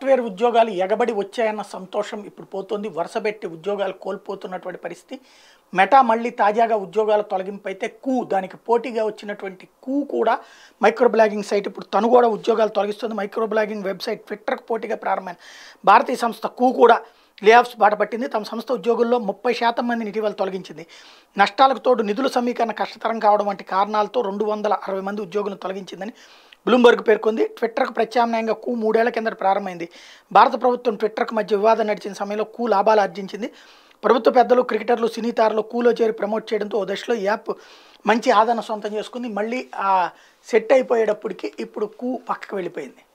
software ఉద్యోగాలు ఎగబడి వచ్చాయన్న సంతోషం ఇప్పుడు పోతుంది వరుసబెట్టి ఉద్యోగాలు కోల్పోతున్నటువంటి పరిస్థితి మెటా మళ్ళీ తాజాగా ఉద్యోగాల తొలగింపు అయితే కూ దానికి పోటీగా వచ్చినటువంటి కూ కూడా మైక్రో బ్లాగింగ్ సైట్ ఇప్పుడు తను కూడా ఉద్యోగాలు తొలగిస్తుంది మైక్రో బ్లాగింగ్ వెబ్సైట్ ట్విట్టర్కు పోటీగా ప్రారంభమైన భారతీయ సంస్థ కూ కూడా లేఆఫ్స్ బాట పట్టింది తమ సంస్థ ఉద్యోగుల్లో ముప్పై శాతం మందిని ఇటీవల తొలగించింది నష్టాలకు తోడు నిధుల సమీకరణ కష్టతరం కావడం వంటి కారణాలతో రెండు వందల అరవై మంది ఉద్యోగులను తొలగించిందని బ్లూంబర్గ్ పేర్కొంది ట్విట్టర్కు ప్రత్యామ్నాయంగా కూ మూడేళ్ల కిందట ప్రారంభమైంది భారత ప్రభుత్వం ట్విట్టర్కు మధ్య వివాదం నడిచిన సమయంలో కూ లాభాలు ఆర్జించింది ప్రభుత్వ పెద్దలు క్రికెటర్లు సినీ తారలు కూలో చేరి ప్రమోట్ చేయడంతో ఓ దశలో ఈ యాప్ మంచి ఆదరణ సొంతం చేసుకుంది మళ్ళీ ఆ సెట్ అయిపోయేటప్పటికి ఇప్పుడు కూ పక్కకు వెళ్ళిపోయింది